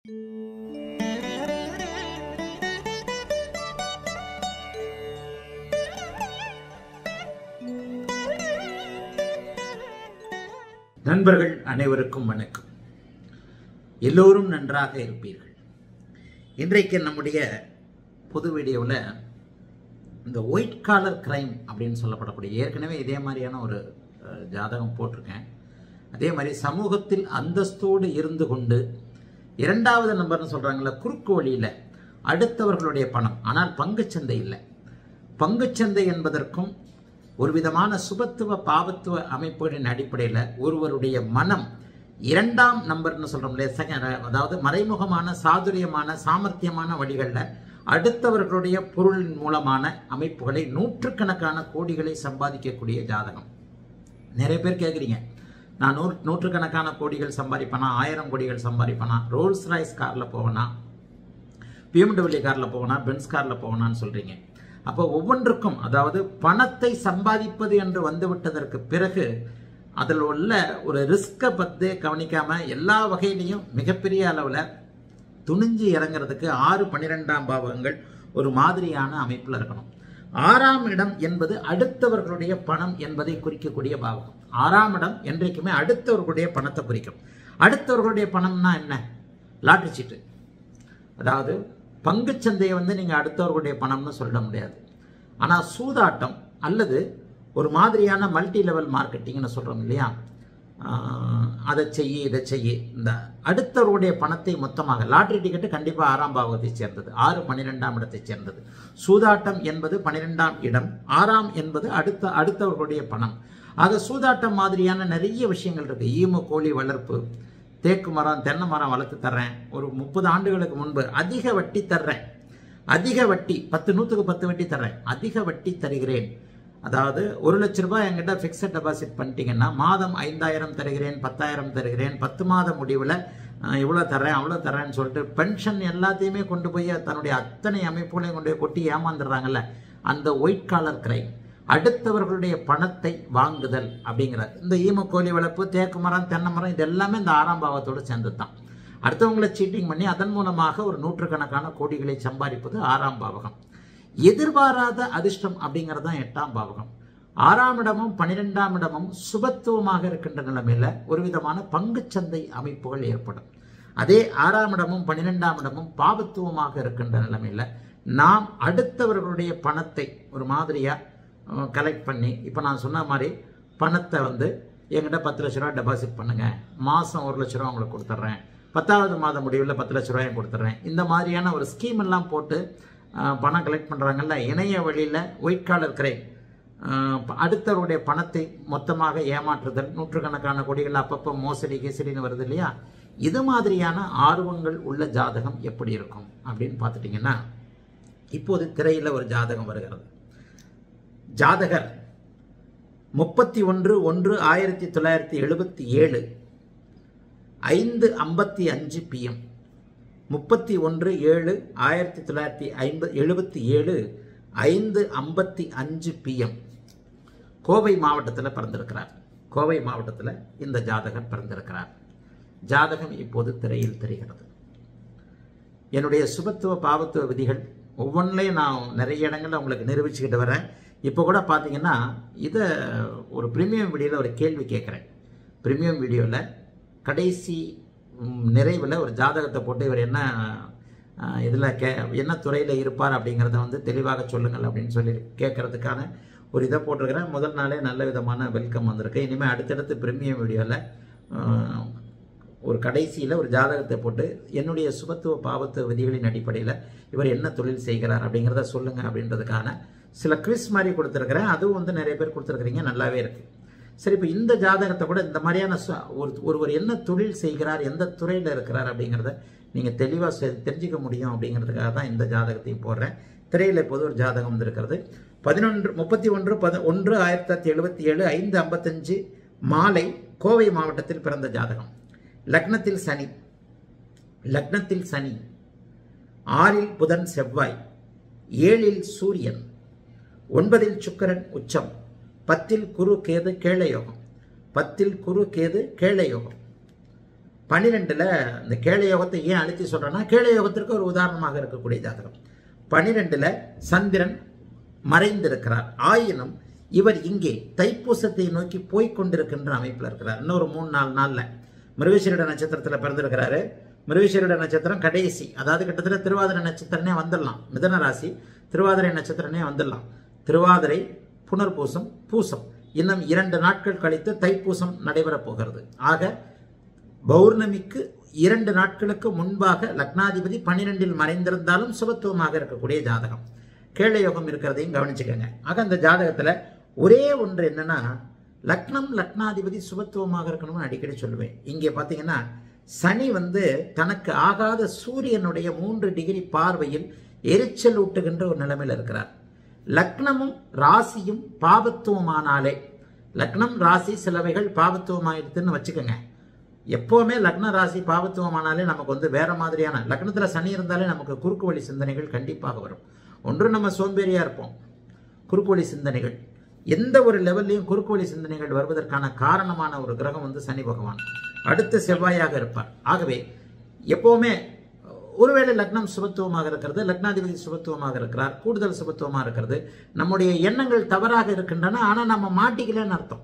நண்பர்கள் அனைவருக்கும் வணக்கம் எல்லோரும் நன்றாக இருப்பீர்கள் இன்றைக்கு நம்முடைய புது வீடியோவில் இந்த ஒயிட் காலர் கிரைம் அப்படின்னு சொல்லப்படக்கூடிய ஏற்கனவே இதே மாதிரியான ஒரு அஹ், ஜாதகம் போட்டிருக்கேன் அதே மாதிரி சமூகத்தில் அந்தஸ்தோடு இருந்து கொண்டு இரண்டாவது நம்பர்னு சொல்கிறாங்களே குறுக்கு வழியில் அடுத்தவர்களுடைய பணம் ஆனால் பங்குச்சந்தை இல்லை பங்குச்சந்தை என்பதற்கும் ஒரு விதமான சுபத்துவ பாவத்துவ அமைப்புகளின் அடிப்படையில் ஒருவருடைய மனம் இரண்டாம் நம்பர்னு சொல்றோம் இல்லையா செகண்ட் அதாவது மறைமுகமான சாதுரியமான சாமர்த்தியமான வழிகளில் அடுத்தவர்களுடைய பொருளின் மூலமான அமைப்புகளை நூற்றுக்கணக்கான கோடிகளை சம்பாதிக்கக்கூடிய ஜாதகம் நிறைய பேர் கேட்குறீங்க நான் நூறு நூற்றுக்கணக்கான கோடிகள் சம்பாதிப்பேனா ஆயிரம் கோடிகள் சம்பாதிப்பேனா ரோல்ஸ் ராய்ஸ் காரில் போவேனா பிஎம்டபிள்யூ காரில் போவேனா பென்ஸ் காரில் போவேனான்னு சொல்கிறீங்க அப்போ ஒவ்வொன்றுக்கும் அதாவது பணத்தை சம்பாதிப்பது என்று வந்துவிட்டதற்கு பிறகு அதில் உள்ள ஒரு ரிஸ்க்கை பற்றி கவனிக்காம எல்லா வகையிலையும் மிகப்பெரிய அளவில் துணிஞ்சு இறங்குறதுக்கு ஆறு பன்னிரெண்டாம் பாவகங்கள் ஒரு மாதிரியான அமைப்பில் இருக்கணும் ஆறாம் இடம் என்பது அடுத்தவர்களுடைய பணம் என்பதை குறிக்கக்கூடிய பாவகம் ஆறாம் இடம் என்றைக்குமே அடுத்தவர்களுடைய பணத்தை குறிக்கும் அடுத்தவர்களுடைய பணம்னா என்ன லாட்டரி சீட்டு அதாவது பங்குச்சந்தையை வந்து நீங்கள் அடுத்தவர்களுடைய பணம்னு சொல்ல முடியாது ஆனால் சூதாட்டம் அல்லது ஒரு மாதிரியான மல்டி லெவல் மார்க்கெட்டிங்னு சொல்கிறோம் இல்லையா ஆஹ், அதை செய்ய இதை செய்ய இந்த அடுத்தவருடைய பணத்தை மொத்தமாக லாட்டரி டிக்கெட்டு கண்டிப்பாக ஆறாம் பாவத்தை சேர்ந்தது ஆறு பன்னிரெண்டாம் இடத்தை சேர்ந்தது சூதாட்டம் என்பது பன்னிரெண்டாம் இடம் ஆறாம் என்பது அடுத்த அடுத்தவர்களுடைய பணம் ஆக சூதாட்டம் மாதிரியான நிறைய விஷயங்கள் இருக்கு ஈமு கோழி வளர்ப்பு தேக்கு மரம் தென்னை மரம் வளர்த்து தர்றேன் ஒரு முப்பது ஆண்டுகளுக்கு முன்பு அதிக வட்டி தர்றேன் அதிக வட்டி பத்து நூற்றுக்கு பத்து வட்டி தர்றேன் அதிக வட்டி தருகிறேன் அதாவது ஒரு லட்ச ரூபாய் என்கிட்ட ஃபிக்ஸட் டெபாசிட் பண்ணிட்டீங்கன்னா மாதம் ஐந்தாயிரம் தருகிறேன் பத்தாயிரம் தருகிறேன் பத்து மாத முடிவில் இவ்வளோ தர்றேன் அவ்வளோ தர்றேன்னு சொல்லிட்டு பென்ஷன் எல்லாத்தையுமே கொண்டு போய் தன்னுடைய அத்தனை அமைப்புகளையும் கொண்டு போய் கொட்டி ஏமாந்துடுறாங்கல்ல அந்த ஒயிட் காலர் கிரைம் அடுத்தவர்களுடைய பணத்தை வாங்குதல் அப்படிங்கிறார் இந்த ஈமக்கோழி வளர்ப்பு தேக்கு மரம் தென்னை மரம் இது எல்லாமே இந்த ஆறாம் பாவத்தோடு சேர்ந்தது தான் அடுத்தவங்களை சீட்டிங் பண்ணி அதன் மூலமாக ஒரு நூற்றுக்கணக்கான கோடிகளை சம்பாதிப்பது ஆறாம் பாவகம் எதிர்பாராத அதிர்ஷ்டம் அப்படிங்கிறது தான் எட்டாம் பாவகம் ஆறாம் இடமும் பன்னிரெண்டாம் இடமும் சுபத்துவமாக இருக்கின்ற நிலைமையில ஒரு விதமான பங்குச்சந்தை அமைப்புகள் ஏற்படும் அதே ஆறாம் இடமும் பன்னிரெண்டாம் இடமும் பாவத்துவமாக இருக்கின்ற நிலைமையில நாம் அடுத்தவர்களுடைய பணத்தை ஒரு மாதிரியா கலெக்ட் பண்ணி இப்போ நான் சொன்ன மாதிரி பணத்தை வந்து என்கிட்ட பத்து லட்ச ரூபா டெபாசிட் பண்ணுங்க மாதம் ஒரு லட்ச ரூபா உங்களுக்கு கொடுத்துட்றேன் பத்தாவது மாத முடிவில் பத்து லட்ச ரூபாயும் கொடுத்துட்றேன் இந்த மாதிரியான ஒரு ஸ்கீம் எல்லாம் போட்டு அஹ், பணம் கலெக்ட் பண்ணுறாங்கல்ல இணைய வழியில் ஒயிட் காலர் கிரைம் அடுத்தவருடைய பணத்தை மொத்தமாக ஏமாற்றுதல் நூற்றுக்கணக்கான கோடிகள் அப்பப்போ மோசடி கேசடின்னு வருது இல்லையா இது மாதிரியான ஆர்வங்கள் உள்ள ஜாதகம் எப்படி இருக்கும் அப்படின்னு பார்த்துட்டிங்கன்னா இப்போது திரையில் ஒரு ஜாதகம் வருகிறது ஜாதகர் முப்பத்தி ஒன்று ஒன்று ஆயிரத்தி தொள்ளாயிரத்தி எழுபத்தி ஏழு ஐந்து ஐம்பத்தி அஞ்சு பிஎம் முப்பத்தி ஒன்று ஏழு ஆயிரத்தி தொள்ளாயிரத்தி ஐம்பது எழுபத்தி ஏழு ஐந்து ஐம்பத்தி அஞ்சு பிஎம் கோவை மாவட்டத்தில் பிறந்திருக்கிறார் கோவை மாவட்டத்தில் இந்த ஜாதகர் பிறந்திருக்கிறார் ஜாதகம் இப்போது திரையில் தெரிகிறது என்னுடைய சுபத்துவ பாவத்துவ விதிகள் ஒவ்வொன்றிலையும் நான் நிறைய இடங்களில் உங்களுக்கு நிரூபிச்சுக்கிட்டு வரேன் இப்போ கூட பார்த்தீங்கன்னா இதை ஒரு ப்ரீமியம் வீடியோவில் ஒரு கேள்வி கேட்குறேன் ப்ரீமியம் வீடியோவில் கடைசி நிறைவில் ஒரு ஜாதகத்தை போட்டு இவர் என்ன இதில் கே என்ன துறையில் இருப்பார் அப்படிங்கிறத வந்து தெளிவாக சொல்லுங்கள் அப்படின்னு சொல்லி கேட்கறதுக்கான ஒரு இதை போட்டிருக்கிறேன் முதல் நாளே நல்ல விதமான வெல்கம் வந்திருக்கு இனிமேல் அடுத்தடுத்து ப்ரீமியம் வீடியோவில் ஒரு கடைசியில் ஒரு ஜாதகத்தை போட்டு என்னுடைய சுபத்துவ பாவத்துவ விதிகளின் அடிப்படையில் இவர் என்ன தொழில் செய்கிறார் அப்படிங்கிறத சொல்லுங்க அப்படின்றதுக்கான சில குவிஸ் மாதிரி கொடுத்துருக்கிறேன் அதுவும் வந்து நிறைய பேர் கொடுத்துருக்குறீங்க நல்லாவே இருக்கு சரி இப்போ இந்த ஜாதகத்தை கூட இந்த மாதிரியான சு- ஒரு ஒருவர் என்ன தொழில் செய்கிறார் எந்த துறையில் இருக்கிறார் அப்படிங்கிறத நீங்கள் தெளிவாக தெரிஞ்சுக்க முடியும் அப்படிங்கிறதுக்காக தான் இந்த ஜாதகத்தையும் போடுறேன் திரையில் இப்போது ஒரு ஜாதகம் வந்திருக்கிறது பதினொன்று முப்பத்தி ஒன்று பத ஒன்று ஆயிரத்தி தொள்ளாயிரத்தி எழுபத்தி ஏழு ஐந்து ஐம்பத்தஞ்சு மாலை கோவை மாவட்டத்தில் பிறந்த ஜாதகம் லக்னத்தில் சனி லக்னத்தில் சனி ஆறில் புதன் செவ்வாய் ஏழில் சூரியன் ஒன்பதில் சுக்கிரன் உச்சம் பத்தில் குரு கேது கேள யோகம் பத்தில் குரு கேது கேள யோகம் பனிரெண்டுல இந்த கேளை யோகத்தை ஏன் அழுத்தி சொல்றேன்னா கேளை யோகத்திற்கு ஒரு உதாரணமாக இருக்கக்கூடிய ஜாதகம் பனிரெண்டுல சந்திரன் மறைந்திருக்கிறார் ஆயினும் இவர் இங்கே தைப்பூசத்தை நோக்கி போய்க் கொண்டிருக்கின்ற அமைப்பில் இருக்கிறார் இன்னொரு மூணு நாலு நாள்ல மிருகசீரிட நட்சத்திரத்தில் பிறந்திருக்கிறாரு மிருகசீரிட நட்சத்திரம் கடைசி அதாவது கிட்டத்தட்ட திருவாதிரை நட்சத்திரனே வந்துடலாம் மிதன ராசி திருவாதிரை நட்சத்திரனே வந்துடலாம் திருவாதிரை புனர்பூசம் பூசம் இன்னும் இரண்டு நாட்கள் கழித்து தைப்பூசம் நடைபெறப் போகிறது ஆக பௌர்ணமிக்கு இரண்டு நாட்களுக்கு முன்பாக லக்னாதிபதி பன்னிரெண்டில் மறைந்திருந்தாலும் சுபத்துவமாக இருக்கக்கூடிய ஜாதகம் கேள யோகம் இருக்கிறதையும் கவனிச்சுக்கோங்க ஆக அந்த ஜாதகத்துல ஒரே ஒன்று என்னன்னா லக்னம் லக்னாதிபதி சுபத்துவமாக இருக்கணும்னு அடிக்கடி சொல்லுவேன் இங்கே பார்த்தீங்கன்னா சனி வந்து தனக்கு ஆகாத சூரியனுடைய மூன்று டிகிரி பார்வையில் எரிச்சல் ஊட்டுகின்ற ஒரு நிலைமையில் இருக்கிறார் லக்னமும் ராசியும் பாபத்துவமானாலே லக்னம் ராசி சிலவைகள் பாபத்துவமாயிடுதுன்னு வச்சுக்கோங்க எப்போவுமே லக்ன ராசி பாவத்துவமானாலே நமக்கு வந்து வேற மாதிரியான லக்னத்தில் சனி இருந்தாலே நமக்கு குறுக்கு வழி சிந்தனைகள் கண்டிப்பாக வரும் ஒன்று நம்ம சோம்பேறியா இருப்போம் குறுக்கு வழி சிந்தனைகள் எந்த ஒரு லெவல்லையும் குறுக்கு வழி சிந்தனைகள் வருவதற்கான காரணமான ஒரு கிரகம் வந்து சனி பகவான் அடுத்த செவ்வாயாக இருப்பார் ஆகவே எப்போவுமே ஒருவேளை லக்னம் சுபத்துவமாக இருக்கிறது லக்னாதிபதி சுபத்துவமாக இருக்கிறார் கூடுதல் சுபத்துவமாக இருக்கிறது நம்முடைய எண்ணங்கள் தவறாக இருக்கின்றன ஆனால் நம்ம மாட்டிக்கலன்னு அர்த்தம்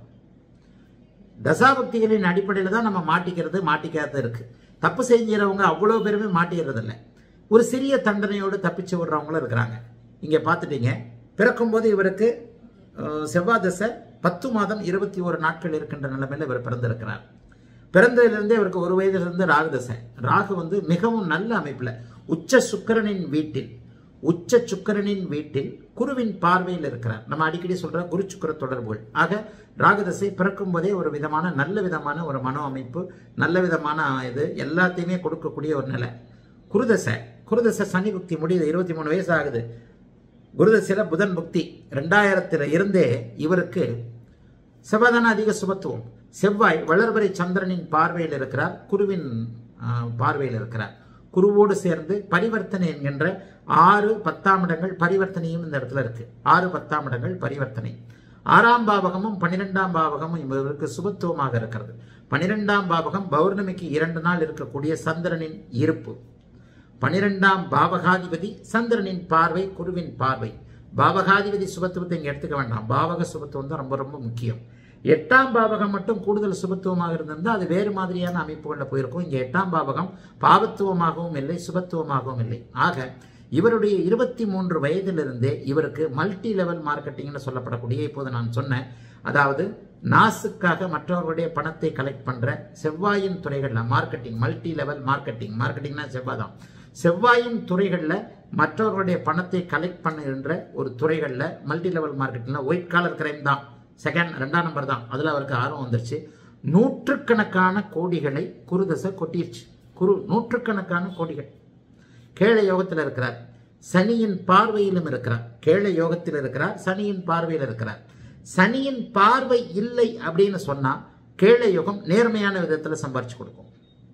தசாபக்திகளின் அடிப்படையில் தான் நம்ம மாட்டிக்கிறது மாட்டிக்காத இருக்கு தப்பு செஞ்சுறவங்க அவ்வளோ பேருமே மாட்டிக்கிறது இல்லை ஒரு சிறிய தண்டனையோடு தப்பிச்சு விடுறவங்களும் இருக்கிறாங்க இங்கே பார்த்துட்டீங்க பிறக்கும்போது இவருக்கு அஹ், செவ்வாய் தசை பத்து மாதம் இருபத்தி ஒரு நாட்கள் இருக்கின்ற நிலைமையில் இவர் பிறந்திருக்கிறார் பிறந்ததிலிருந்தே இவருக்கு ஒரு வயதிலிருந்து ராகு தசை ராகு வந்து மிகவும் நல்ல அமைப்பில் உச்ச சுக்கிரனின் வீட்டில் உச்ச சுக்கிரனின் வீட்டில் குருவின் பார்வையில் இருக்கிறார் நம்ம அடிக்கடி சொல்ற குரு சுக்கிர தொடர்புகள் ஆக ராகுதசை பிறக்கும் போதே ஒரு விதமான நல்ல விதமான ஒரு மனோ அமைப்பு நல்ல விதமான இது எல்லாத்தையுமே கொடுக்கக்கூடிய ஒரு நிலை குருதசை குருதசை சனி புக்தி முடியுது இருபத்தி மூணு வயசு ஆகுது குருதசையில புதன் புக்தி ரெண்டாயிரத்துல இருந்தே இவருக்கு செவ்வாதான அதிக சுபத்துவம் செவ்வாய் வளர்வரை சந்திரனின் பார்வையில் இருக்கிறார் குருவின் ஆ, பார்வையில் இருக்கிறார் குருவோடு சேர்ந்து பரிவர்த்தனை என்கின்ற ஆறு பத்தாம் இடங்கள் பரிவர்த்தனையும் இந்த இடத்துல இருக்கு ஆறு பத்தாம் இடங்கள் பரிவர்த்தனை ஆறாம் பாவகமும் பன்னிரெண்டாம் பாவகமும் இவருக்கு சுபத்துவமாக இருக்கிறது பன்னிரெண்டாம் பாவகம் பௌர்ணமிக்கு இரண்டு நாள் இருக்கக்கூடிய சந்திரனின் இருப்பு பனிரெண்டாம் பாவகாதிபதி சந்திரனின் பார்வை குருவின் பார்வை பாவகாதிபதி சுபத்துவத்தை இங்க எடுத்துக்க வேண்டாம் பாவக சுபத்துவம் தான் ரொம்ப ரொம்ப முக்கியம் எட்டாம் பாவகம் மட்டும் கூடுதல் சுபத்துவமாக இருந்திருந்தால் அது வேறு மாதிரியான அமைப்புகளில் போயிருக்கும் இங்க எட்டாம் பாவகம் பாவத்துவமாகவும் இல்லை சுபத்துவமாகவும் இல்லை ஆக இவருடைய இருபத்தி மூன்று வயதிலிருந்தே இவருக்கு மல்டி லெவல் மார்க்கெட்டிங்னு சொல்லப்படக்கூடிய இப்போது நான் சொன்னேன் அதாவது நாசுக்காக மற்றவர்களுடைய பணத்தை கலெக்ட் பண்ற செவ்வாயின் துறைகளில் மார்க்கெட்டிங் மல்டி லெவல் மார்க்கெட்டிங் மார்க்கெட்டிங்னா செவ்வாய் தான் செவ்வாயின் துறைகளில் மற்றவர்களுடைய பணத்தை கலெக்ட் பண்ணுகின்ற ஒரு துறைகளில் மல்டி லெவல் மார்க்கெட்டிங்ல ஒயிட் காலர் கிரைம் தான் செகண்ட் ரெண்டாம் நம்பர் தான் அதில் அவருக்கு ஆர்வம் வந்துருச்சு நூற்றுக்கணக்கான கோடிகளை குருதசை கொட்டிருச்சு குரு நூற்றுக்கணக்கான கோடிகள் கேளை யோகத்தில் இருக்கிறார் சனியின் பார்வையிலும் இருக்கிறார் கேளை யோகத்தில் இருக்கிறார் சனியின் பார்வையில் இருக்கிறார் சனியின் பார்வை இல்லை அப்படின்னு சொன்னா கேளை யோகம் நேர்மையான விதத்தில் சம்பாரிச்சு கொடுக்கும்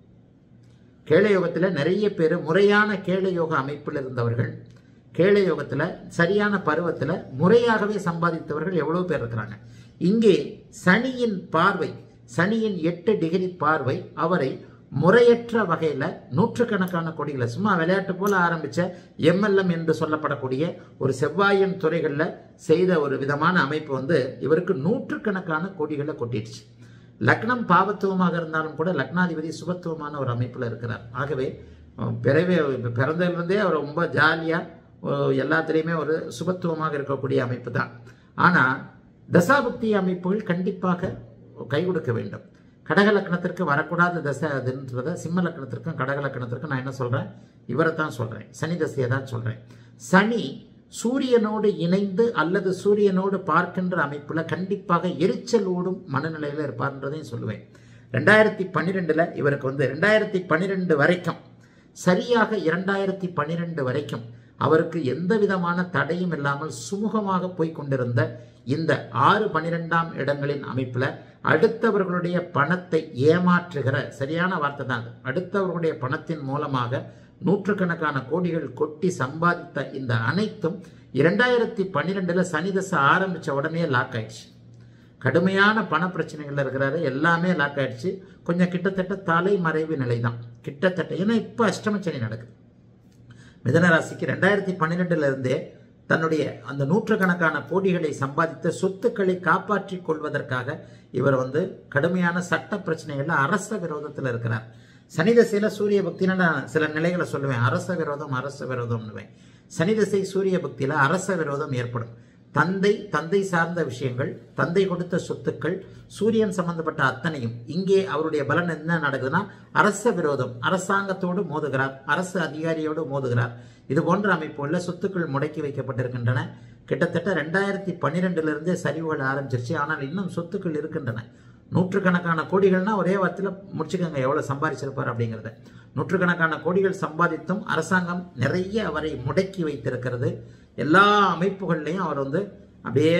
கேளை யோகத்தில் நிறைய பேர் முறையான கேளை யோக அமைப்பில் இருந்தவர்கள் கேளை யோகத்தில் சரியான பருவத்தில் முறையாகவே சம்பாதித்தவர்கள் எவ்வளோ பேர் இருக்கிறாங்க இங்கே சனியின் பார்வை சனியின் எட்டு டிகிரி பார்வை அவரை முறையற்ற வகையில் நூற்றுக்கணக்கான கொடிகளை சும்மா விளையாட்டு போல ஆரம்பிச்ச எம்எல்எம் என்று சொல்லப்படக்கூடிய ஒரு செவ்வாயின் துறைகளில் செய்த ஒரு விதமான அமைப்பு வந்து இவருக்கு நூற்றுக்கணக்கான கொடிகளை கொட்டிடுச்சு லக்னம் பாவத்துவமாக இருந்தாலும் கூட லக்னாதிபதி சுபத்துவமான ஒரு அமைப்பில் இருக்கிறார் ஆகவே அஹ், பிறவே பிறந்ததிலிருந்தே அவர் ரொம்ப ஜாலியாக எல்லாத்துலேயுமே ஒரு சுபத்துவமாக இருக்கக்கூடிய அமைப்பு தான் ஆனால் தசாபக்தி அமைப்புகள் கண்டிப்பாக கை கொடுக்க வேண்டும் கடக லக்னத்திற்கு வரக்கூடாத தசை அதுன்றத சிம்ம லக்னத்திற்கும் கடக லக்னத்திற்கும் நான் என்ன சொல்கிறேன் இவரை தான் சொல்கிறேன் சனி தசையை தான் சொல்கிறேன் சனி சூரியனோடு இணைந்து அல்லது சூரியனோடு பார்க்கின்ற அமைப்புல கண்டிப்பாக எரிச்சல் ஓடும் மனநிலையில இருப்பார்ன்றதையும் சொல்லுவேன் ரெண்டாயிரத்தி பன்னிரெண்டுல இவருக்கு வந்து ரெண்டாயிரத்தி பன்னிரெண்டு வரைக்கும் சரியாக இரண்டாயிரத்தி பன்னிரெண்டு வரைக்கும் அவருக்கு எந்த விதமான தடையும் இல்லாமல் சுமூகமாக போய் கொண்டிருந்த இந்த ஆறு பன்னிரெண்டாம் இடங்களின் அமைப்புல அடுத்தவர்களுடைய பணத்தை ஏமாற்றுகிற சரியான வார்த்தை தான் அது அடுத்தவர்களுடைய பணத்தின் மூலமாக நூற்றுக்கணக்கான கோடிகள் கொட்டி சம்பாதித்த இந்த அனைத்தும் இரண்டாயிரத்தி பன்னிரெண்டுல சனி தசை ஆரம்பிச்ச உடனே லாக் ஆயிடுச்சு கடுமையான பண பிரச்சனைகள் இருக்கிறாரு எல்லாமே லாக் ஆயிடுச்சு கொஞ்சம் கிட்டத்தட்ட தலை மறைவு நிலை தான் கிட்டத்தட்ட ஏன்னா இப்போ அஷ்டமச்சனி நடக்குது மிதனராசிக்கு ரெண்டாயிரத்தி பன்னிரெண்டுல இருந்தே தன்னுடைய அந்த நூற்றுக்கணக்கான கோடிகளை சம்பாதித்த சொத்துக்களை காப்பாற்றிக் கொள்வதற்காக இவர் வந்து கடுமையான சட்ட பிரச்சனைகள்ல அரச விரோதத்தில் இருக்கிறார் சனி திசையில சூரிய பக்தினா நான் சில நிலைகளை சொல்லுவேன் அரச விரோதம் அரச விரோதம்னுவேன் சனி திசை சூரிய பக்தியில அரச விரோதம் ஏற்படும் தந்தை தந்தை சார்ந்த விஷயங்கள் தந்தை கொடுத்த சொத்துக்கள் சூரியன் சம்பந்தப்பட்ட அத்தனையும் இங்கே அவருடைய பலன் என்ன நடக்குதுன்னா அரச விரோதம் அரசாங்கத்தோடு மோதுகிறார் அரசு அதிகாரியோடு மோதுகிறார் இது போன்ற அமைப்புகளில் சொத்துக்கள் முடக்கி வைக்கப்பட்டிருக்கின்றன கிட்டத்தட்ட ரெண்டாயிரத்தி பன்னிரெண்டுல இருந்தே சரிவுகள் ஆரம்பிச்சிருச்சு ஆனால் இன்னும் சொத்துக்கள் இருக்கின்றன நூற்றுக்கணக்கான கோடிகள்னா ஒரே வாரத்தில் முடிச்சுக்கோங்க எவ்வளோ சம்பாதிச்சிருப்பார் அப்படிங்கிறத நூற்றுக்கணக்கான கோடிகள் சம்பாதித்தும் அரசாங்கம் நிறைய அவரை முடக்கி வைத்திருக்கிறது எல்லா அமைப்புகள்லையும் அவர் வந்து அப்படியே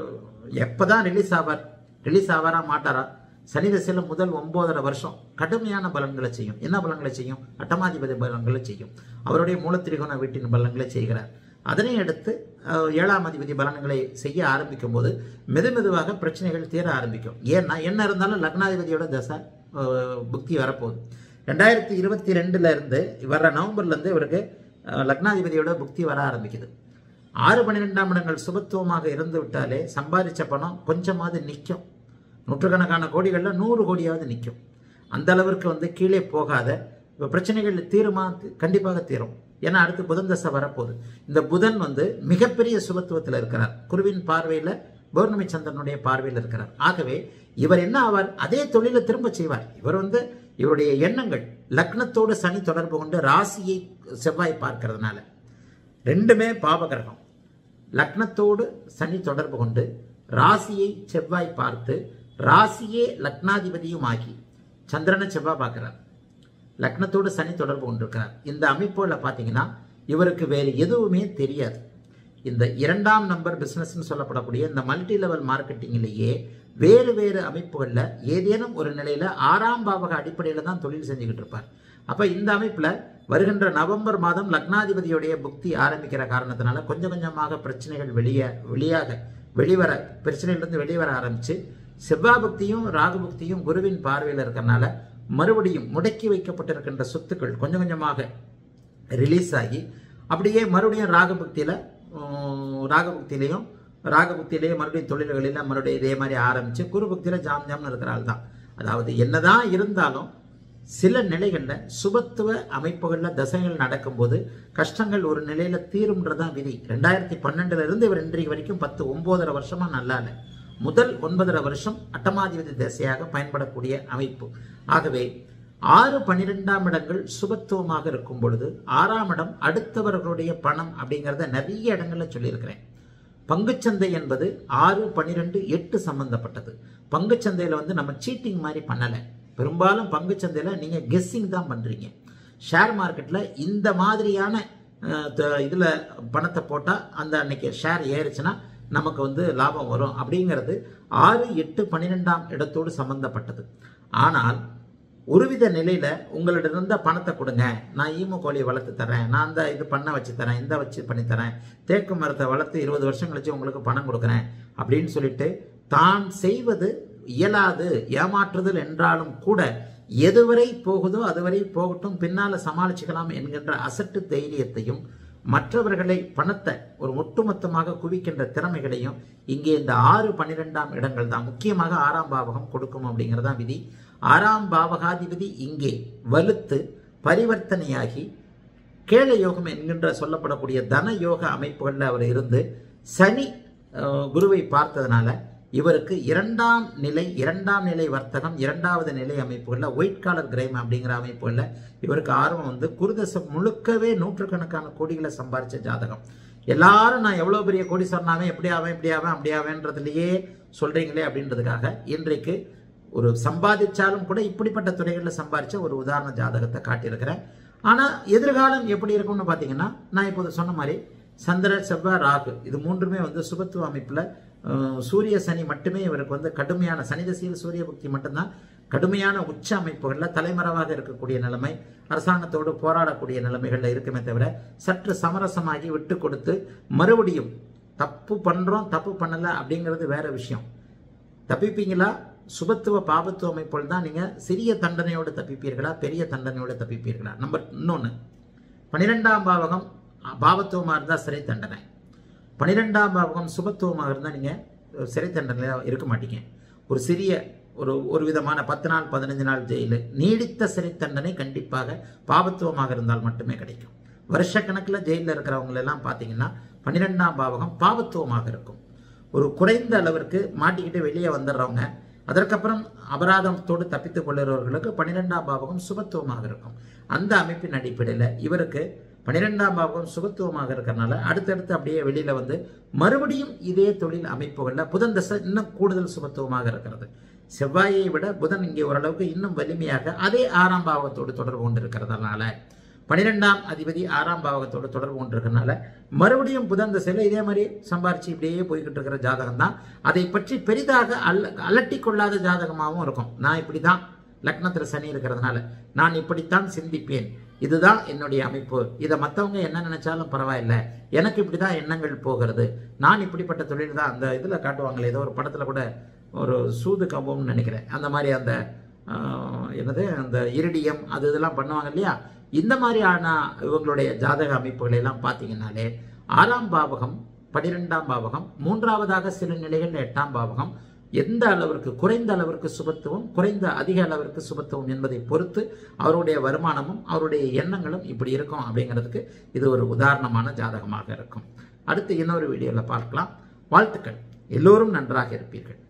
எப்பதான் ரிலீஸ் ஆவார் ரிலீஸ் ஆவாரா மாட்டாரா சனி திசையில முதல் ஒன்பதரை வருஷம் கடுமையான பலன்களை செய்யும் என்ன பலன்களை செய்யும் அட்டமாதிபதி பலன்களை செய்யும் அவருடைய மூலத்திரிகோண வீட்டின் பலன்களை செய்கிறார் அதனை அடுத்து அஹ், ஏழாம் அதிபதி பலன்களை செய்ய ஆரம்பிக்கும் போது மெது மெதுவாக பிரச்சனைகள் தீர ஆரம்பிக்கும் ஏன்னா என்ன இருந்தாலும் லக்னாதிபதியோட தசை அஹ், புக்தி வரப்போகுது ரெண்டாயிரத்தி இருபத்தி ரெண்டுல இருந்து வர்ற நவம்பர்ல இருந்து இவருக்கு அஹ், லக்னாதிபதியோட புக்தி வர ஆரம்பிக்குது ஆறு பன்னிரெண்டாம் இடங்கள் சுபத்துவமாக இருந்து விட்டாலே சம்பாதிச்ச பணம் கொஞ்சமாவது நிற்கும் நூற்றுக்கணக்கான கோடிகளில் நூறு கோடியாவது நிற்கும் அந்த அளவிற்கு வந்து கீழே போகாத இப்போ பிரச்சனைகள் தீருமா கண்டிப்பாக தீரும் ஏன்னா அடுத்து புதன் தசை வரப்போகுது இந்த புதன் வந்து மிகப்பெரிய சுபத்துவத்தில் இருக்கிறார் குருவின் பார்வையில் பௌர்ணமி சந்திரனுடைய பார்வையில் இருக்கிறார் ஆகவே இவர் என்ன ஆவார் அதே தொழிலை திரும்ப செய்வார் இவர் வந்து இவருடைய எண்ணங்கள் லக்னத்தோடு சனி தொடர்பு கொண்டு ராசியை செவ்வாய் பார்க்கறதுனால ரெண்டுமே பாவகிரகம் லக்னத்தோடு சனி தொடர்பு கொண்டு ராசியை செவ்வாய் பார்த்து ராசியே லக்னாதிபதியும் ஆகி சந்திரனை செவ்வாய் பார்க்கிறார் லக்னத்தோடு சனி தொடர்பு கொண்டிருக்கிறார் இந்த அமைப்புல பார்த்தீங்கன்னா இவருக்கு வேறு எதுவுமே தெரியாது இந்த இரண்டாம் நம்பர் பிசினஸ்னு சொல்லப்படக்கூடிய இந்த மல்டி லெவல் மார்க்கெட்டிங்லேயே வேறு வேறு அமைப்புகளில் ஏதேனும் ஒரு நிலையில ஆறாம் பாவக அடிப்படையில் தான் தொழில் செஞ்சுக்கிட்டு இருப்பார் அப்ப இந்த அமைப்புல வருகின்ற நவம்பர் மாதம் லக்னாதிபதியுடைய புக்தி ஆரம்பிக்கிற காரணத்தினால கொஞ்சம் கொஞ்சமாக பிரச்சனைகள் வெளியே வெளியாக வெளிவர பிரச்சனையிலிருந்து வெளிவர ஆரம்பிச்சு செவ்வாய் புக்தியும் ராகு புக்தியும் குருவின் பார்வையில் இருக்கறனால மறுபடியும் முடக்கி வைக்கப்பட்டிருக்கின்ற சொத்துக்கள் கொஞ்சம் கொஞ்சமாக ரிலீஸ் ஆகி அப்படியே மறுபடியும் ராகபக்தியில் ராகபக்தியிலையும் ராகபக்தியிலேயே மறுபடியும் தொழில்களில் மறுபடியும் இதே மாதிரி ஆரம்பித்து குருபக்தியில் ஜாம் ஜாம்னு இருக்கிற ஆள் தான் அதாவது என்னதான் இருந்தாலும் சில நிலைகளில் சுபத்துவ அமைப்புகளில் தசைகள் நடக்கும்போது கஷ்டங்கள் ஒரு நிலையில் தீரும்ன்றதான் விதி ரெண்டாயிரத்தி பன்னெண்டுல இருந்து இவர் இன்றைக்கு வரைக்கும் பத்து ஒன்பதரை வருஷமா நல்லா இல்லை முதல் ஒன்பதரை வருஷம் அட்டமாதிபதி திசையாக பயன்படக்கூடிய அமைப்பு ஆகவே ஆறு பன்னிரெண்டாம் இடங்கள் சுபத்துவமாக இருக்கும் பொழுது ஆறாம் இடம் அடுத்தவர்களுடைய பணம் அப்படிங்கிறத நிறைய இடங்கள்ல சொல்லியிருக்கிறேன் பங்குச்சந்தை என்பது ஆறு பன்னிரெண்டு எட்டு சம்பந்தப்பட்டது பங்குச்சந்தையில் வந்து நம்ம சீட்டிங் மாதிரி பண்ணலை பெரும்பாலும் பங்குச்சந்தையில் நீங்கள் கெஸ்ஸிங் தான் பண்ணுறீங்க ஷேர் மார்க்கெட்டில் இந்த மாதிரியான அஹ், த- இதுல பணத்தை போட்டால் அந்த அன்னைக்கு ஷேர் ஏறுச்சுன்னா நமக்கு வந்து லாபம் வரும் அப்படிங்கிறது ஆறு எட்டு பன்னிரெண்டாம் இடத்தோடு சம்பந்தப்பட்டது ஆனால் ஒருவித நிலையில உங்களிடம் இருந்த பணத்தை கொடுங்க நான் ஈமு கோழியை வளர்த்து தரேன் நான் அந்த இது பண்ண வச்சு தரேன் இந்த வச்சு பண்ணி தரேன் தேக்கு மரத்தை வளர்த்து இருபது வருஷம் கழிச்சு உங்களுக்கு பணம் கொடுக்குறேன் அப்படின்னு சொல்லிட்டு தான் செய்வது இயலாது ஏமாற்றுதல் என்றாலும் கூட எதுவரை போகுதோ அதுவரை போகட்டும் பின்னால சமாளிச்சுக்கலாம் என்கின்ற அசட்டு தைரியத்தையும் மற்றவர்களை பணத்தை ஒரு ஒட்டுமொத்தமாக குவிக்கின்ற திறமைகளையும் இங்கே இந்த ஆறு பன்னிரெண்டாம் இடங்கள் தான் முக்கியமாக ஆறாம் பாவகம் கொடுக்கும் அப்படிங்கிறதான் விதி ஆறாம் பாவகாதிபதி இங்கே வலுத்து பரிவர்த்தனையாகி கேள யோகம் என்கின்ற சொல்லப்படக்கூடிய தன யோக அமைப்புகளில் அவர் இருந்து சனி அஹ், குருவை பார்த்ததுனால இவருக்கு இரண்டாம் நிலை இரண்டாம் நிலை வர்த்தகம் இரண்டாவது நிலை அமைப்புகளில் ஒயிட் காலர் கிரைம் அப்படிங்கிற அமைப்புகளில் இவருக்கு ஆர்வம் வந்து குருதசம் முழுக்கவே நூற்றுக்கணக்கான கோடிகளை சம்பாரிச்ச ஜாதகம் எல்லாரும் நான் எவ்வளோ பெரிய கோடீஸ்வரனாவே எப்படி ஆவேன் இப்படி ஆவேன் அப்படி ஆவேன்றதுலயே சொல்றீங்களே அப்படின்றதுக்காக இன்றைக்கு ஒரு சம்பாதிச்சாலும் கூட இப்படிப்பட்ட துறைகளில் சம்பாதிச்ச ஒரு உதாரண ஜாதகத்தை காட்டியிருக்கிறேன் ஆனால் எதிர்காலம் எப்படி இருக்கும்னு பார்த்தீங்கன்னா நான் இப்போது சொன்ன மாதிரி சந்திர செவ்வாய் ராகு இது மூன்றுமே வந்து சுபத்துவ அமைப்பில் சூரிய சனி மட்டுமே இவருக்கு வந்து கடுமையான சனி தசையில் சூரிய பக்தி மட்டும்தான் கடுமையான உச்ச அமைப்புகளில் தலைமறைவாக இருக்கக்கூடிய நிலைமை அரசாங்கத்தோடு போராடக்கூடிய நிலைமைகளில் இருக்குமே தவிர சற்று சமரசமாகி விட்டு கொடுத்து மறுபடியும் தப்பு பண்ணுறோம் தப்பு பண்ணலை அப்படிங்கிறது வேற விஷயம் தப்பிப்பீங்களா சுபத்துவ பாபத்துவ அமைப்புகள் தான் நீங்கள் சிறிய தண்டனையோடு தப்பிப்பீர்களா பெரிய தண்டனையோடு தப்பிப்பீர்களா நம்பர் இன்னொன்று பன்னிரெண்டாம் பாவகம் பாவத்துவமாக இருந்தால் சிறை தண்டனை பன்னிரெண்டாம் பாவகம் சுபத்துவமாக இருந்தால் நீங்கள் சிறை தண்டனையில் இருக்க மாட்டீங்க ஒரு சிறிய ஒரு ஒரு விதமான பத்து நாள் பதினஞ்சு நாள் ஜெயிலு நீடித்த சிறை தண்டனை கண்டிப்பாக பாவத்துவமாக இருந்தால் மட்டுமே கிடைக்கும் வருஷக்கணக்கில் ஜெயிலில் இருக்கிறவங்களெல்லாம் பார்த்தீங்கன்னா பன்னிரெண்டாம் பாவகம் பாவத்துவமாக இருக்கும் ஒரு குறைந்த அளவிற்கு மாட்டிக்கிட்டு வெளியே வந்துடுறவங்க அதற்கப்புறம் அபராதத்தோடு தப்பித்துக் கொள்ளுறவர்களுக்கு பன்னிரெண்டாம் பாவகம் சுபத்துவமாக இருக்கும் அந்த அமைப்பின் அடிப்படையில் இவருக்கு பன்னிரெண்டாம் பாவகம் சுபத்துவமாக இருக்கிறனால அடுத்தடுத்து அப்படியே வெளியில வந்து மறுபடியும் இதே தொழில் அமைப்புகளில் புதன் தசை இன்னும் கூடுதல் சுபத்துவமாக இருக்கிறது செவ்வாயை விட புதன் இங்கே ஓரளவுக்கு இன்னும் வலிமையாக அதே ஆறாம் பாவகத்தோடு தொடர்பு கொண்டு இருக்கிறதுனால பன்னிரெண்டாம் அதிபதி ஆறாம் பாவகத்தோடு தொடர்பு கொண்டிருக்கிறதுனால மறுபடியும் புதன் திசையில் இதே மாதிரி சம்பாரிச்சு இப்படியே போய்கிட்டு இருக்கிற ஜாதகம் தான் அதை பற்றி பெரிதாக அல்ல அலட்டி கொள்ளாத ஜாதகமாகவும் இருக்கும் நான் இப்படி தான் லக்னத்தில் சனி இருக்கிறதுனால நான் இப்படித்தான் சிந்திப்பேன் இதுதான் என்னுடைய அமைப்பு இதை மற்றவங்க என்ன நினைச்சாலும் பரவாயில்ல எனக்கு இப்படி தான் எண்ணங்கள் போகிறது நான் இப்படிப்பட்ட தொழில் தான் அந்த இதில் காட்டுவாங்களே ஏதோ ஒரு படத்தில் கூட ஒரு சூது கம்பம்னு நினைக்கிறேன் அந்த மாதிரி அந்த ஆஹ், என்னது அந்த இரிடியம் அது இதெல்லாம் பண்ணுவாங்க இல்லையா இந்த மாதிரியான இவங்களுடைய ஜாதக அமைப்புகளை எல்லாம் பார்த்தீங்கன்னாலே ஆறாம் பாவகம் பனிரெண்டாம் பாவகம் மூன்றாவதாக சில நிலைகளில் எட்டாம் பாவகம் எந்த அளவிற்கு குறைந்த அளவிற்கு சுபத்துவம் குறைந்த அதிக அளவிற்கு சுபத்துவம் என்பதை பொறுத்து அவருடைய வருமானமும் அவருடைய எண்ணங்களும் இப்படி இருக்கும் அப்படிங்கிறதுக்கு இது ஒரு உதாரணமான ஜாதகமாக இருக்கும் அடுத்து இன்னொரு வீடியோவில் பார்க்கலாம் வாழ்த்துக்கள் எல்லோரும் நன்றாக இருப்பீர்கள்